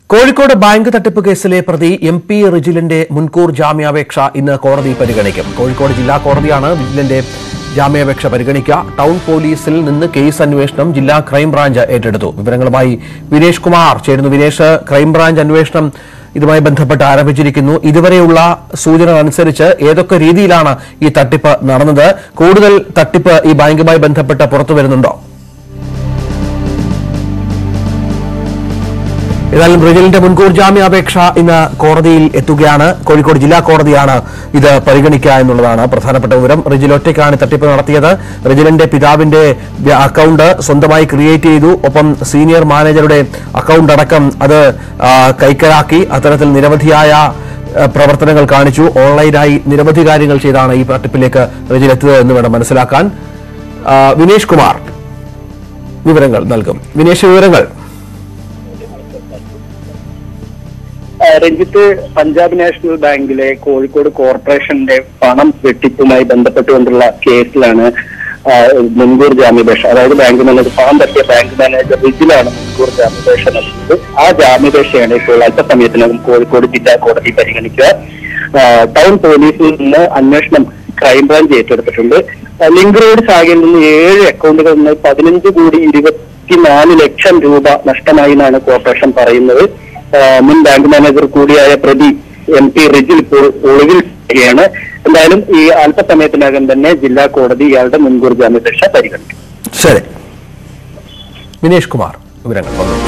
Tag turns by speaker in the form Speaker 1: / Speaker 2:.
Speaker 1: Kozhikode bank തട്ടിപ്പ് കേസിലെ പ്രതി എം പി റിജിലിന്റെ മുൻകൂർ ജാമ്യാപേക്ഷ ഇന്ന് കോടതി പരിഗണിക്കും കോഴിക്കോട് ജില്ലാ കോടതിയാണ് റിജിലിന്റെ ജാമ്യാപേക്ഷ പരിഗണിക്കുക ടൗൺ പോലീസിൽ നിന്ന് കേസ് അന്വേഷണം ജില്ലാ ക്രൈംബ്രാഞ്ച് ഏറ്റെടുത്തു വിവരങ്ങളുമായി വിനേഷ് കുമാർ ചേരുന്നു വിനേഷ് ക്രൈംബ്രാഞ്ച് അന്വേഷണം ഇതുമായി ബന്ധപ്പെട്ട് ആരംഭിച്ചിരിക്കുന്നു ഇതുവരെയുള്ള സൂചന അനുസരിച്ച് ഏതൊക്കെ രീതിയിലാണ് ഈ തട്ടിപ്പ് നടന്നത് കൂടുതൽ തട്ടിപ്പ് ഈ ബാങ്കുമായി ബന്ധപ്പെട്ട് പുറത്തു വരുന്നുണ്ടോ ഏതായാലും റിജലിന്റെ മുൻകൂർ ജാമ്യാപേക്ഷ ഇന്ന് കോടതിയിൽ എത്തുകയാണ് കോഴിക്കോട് ജില്ലാ കോടതിയാണ് ഇത് പരിഗണിക്കുക എന്നുള്ളതാണ് പ്രധാനപ്പെട്ട വിവരം റിജിൽ ഒറ്റയ്ക്കാണ് തട്ടിപ്പ് നടത്തിയത് റിജിലിന്റെ പിതാവിന്റെ വ്യ- അക്കൗണ്ട് സ്വന്തമായി ക്രിയേറ്റ് ചെയ്തു ഒപ്പം സീനിയർ മാനേജറുടെ അക്കൗണ്ട് അടക്കം അത് ആ, കൈക്കലാക്കി അത്തരത്തിൽ നിരവധിയായ ആ, പ്രവർത്തനങ്ങൾ കാണിച്ചു ഓൺലൈനായി നിരവധി കാര്യങ്ങൾ ചെയ്താണ് ഈ തട്ടിപ്പിലേക്ക് റിജിൽ എത്തിയത് എന്ന് വേണം മനസ്സിലാക്കാൻ ആ, വിനേഷ് കുമാർ വിവരങ്ങൾ നൽകും വിനേഷ് വിവരങ്ങൾ
Speaker 2: ആ, രഞ്ജിത്ത് പഞ്ചാബ് നാഷണൽ ബാങ്കിലെ കോഴിക്കോട് കോർപ്പറേഷന്റെ പണം വെട്ടിപ്പുമായി ബന്ധപ്പെട്ടുകൊണ്ടുള്ള കേസിലാണ് ആ, മുൻകൂർ ജാമ്യാപേക്ഷ അതായത് ബാങ്ക് മാനേജർ പണം തട്ടിയ ബാങ്ക് മാനേജർ റിജിലാണ് മുൻകൂർ ജാമ്യാപേക്ഷ നൽകിയത് ആ ജാമ്യാപേക്ഷയാണ് ഇപ്പോൾ അല്പസമയത്തിനകം കോഴിക്കോട് ജില്ലാ കോടതി പരിഗണിക്കുക ആ, ടൗൺ പോലീസിൽ നിന്ന് അന്വേഷണം ക്രൈംബ്രാഞ്ച് ഏറ്റെടുത്തിട്ടുണ്ട് ആ, ലിങ്ക് റോഡ് ശാഖയിൽ നിന്ന് ഏഴ് അക്കൗണ്ടുകളിൽ നിന്ന് പതിനഞ്ച് കോടി ഇരുപത്തിനാല് ലക്ഷം രൂപ നഷ്ടമായി എന്നാണ് കോർപ്പറേഷൻ പറയുന്നത് ആ, മുൻ ബാങ്ക് മാനേജർ കൂടിയായ പ്രതി എം പി റിജിൽ ഇപ്പോൾ ഒളിവിൽ കഴിയുകയാണ് എന്തായാലും ഈ അല്പസമയത്തിനകം തന്നെ ജില്ലാ കോടതി ഇയാളുടെ മുൻകൂർ ജാമ്യാപേക്ഷ പരിഗണിക്കും
Speaker 1: ശരി വിനേഷ് കുമാർ വിവരങ്ങൾ പങ്കുവച്ചു